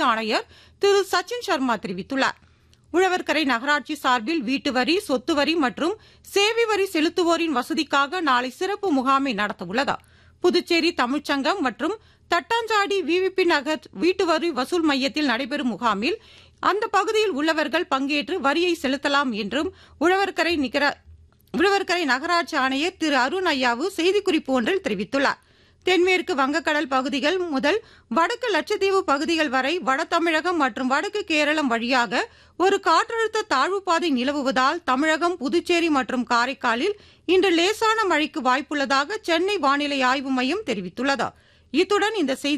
ஆணையர் திரு சச்சின் சர்மா தெரிவித்துள்ளார் உழவர்கரை நகராட்சி சார்பில் வீட்டு வரி சொத்து வரி மற்றும் சேவை வரி செலுத்துவோரின் வசதிக்காக நாளை சிறப்பு முகாமை நடத்தவுள்ளது புதுச்சேரி தமிழ்ச்சங்கம் மற்றும் தட்டாஞ்சாடி விவிபி நகர் வீட்டு வரி வசூல் மையத்தில் நடைபெறும் முகாமில் அந்த பகுதியில் உள்ளவர்கள் பங்கேற்று வரியை செலுத்தலாம் என்றும் உழவர்கரை நிகர உழவர்கரை நகராட்சி ஆணையர் திரு அருண் ஐயாவு செய்திக்குறிப்பு ஒன்றில் தெரிவித்துள்ளார் தென்மேற்கு வங்கக்கடல் பகுதிகள் முதல் வடக்கு லட்சத்தீவு பகுதிகள் வரை வட தமிழகம் மற்றும் வடக்கு கேரளம் வழியாக ஒரு காற்றழுத்த தாழ்வு பாதை நிலவுவதால் தமிழகம் புதுச்சேரி மற்றும் காரைக்காலில் இன்று லேசான மழைக்கு வாய்ப்புள்ளதாக சென்னை வானிலை ஆய்வு மையம் தெரிவித்துள்ளது இத்துடன் இந்த செய்தி